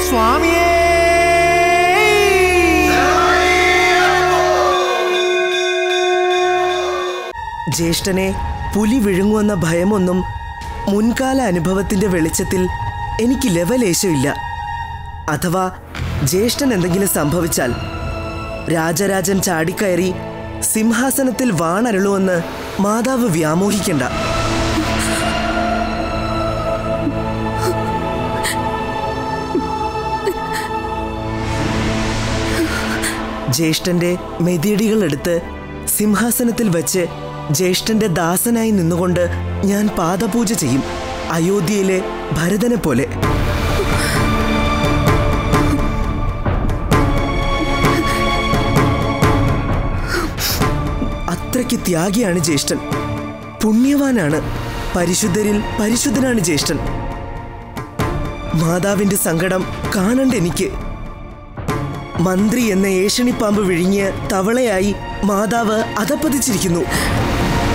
സ്വാമിയേ ജ്യേഷ്ഠനെ പുലി വിഴുങ്ങുമെന്ന ഭയമൊന്നും മുൻകാല അനുഭവത്തിന്റെ വെളിച്ചത്തിൽ എനിക്ക് ലവലേശമില്ല അഥവാ ജ്യേഷ്ഠൻ എന്തെങ്കിലും സംഭവിച്ചാൽ രാജരാജൻ ചാടിക്കയറി സിംഹാസനത്തിൽ വാണരുളുവെന്ന് മാതാവ് വ്യാമോഹിക്കണ്ട ജ്യേഷ്ഠന്റെ മെതിയടികൾ എടുത്ത് സിംഹാസനത്തിൽ വെച്ച് ജ്യേഷ്ഠന്റെ ദാസനായി നിന്നുകൊണ്ട് ഞാൻ പാദപൂജ ചെയ്യും അയോധ്യയിലെ ഭരതനെ പോലെ അത്രയ്ക്ക് ത്യാഗിയാണ് ജ്യേഷ്ഠൻ പുണ്യവാനാണ് പരിശുദ്ധരിൽ പരിശുദ്ധനാണ് ജ്യേഷ്ഠൻ മാതാവിന്റെ സങ്കടം കാണണ്ട എനിക്ക് മന്ത്രി എന്ന ഏഷണിപ്പാമ്പ് വിഴുങ്ങിയ തവളയായി മാതാവ് അധപ്പതിച്ചിരിക്കുന്നു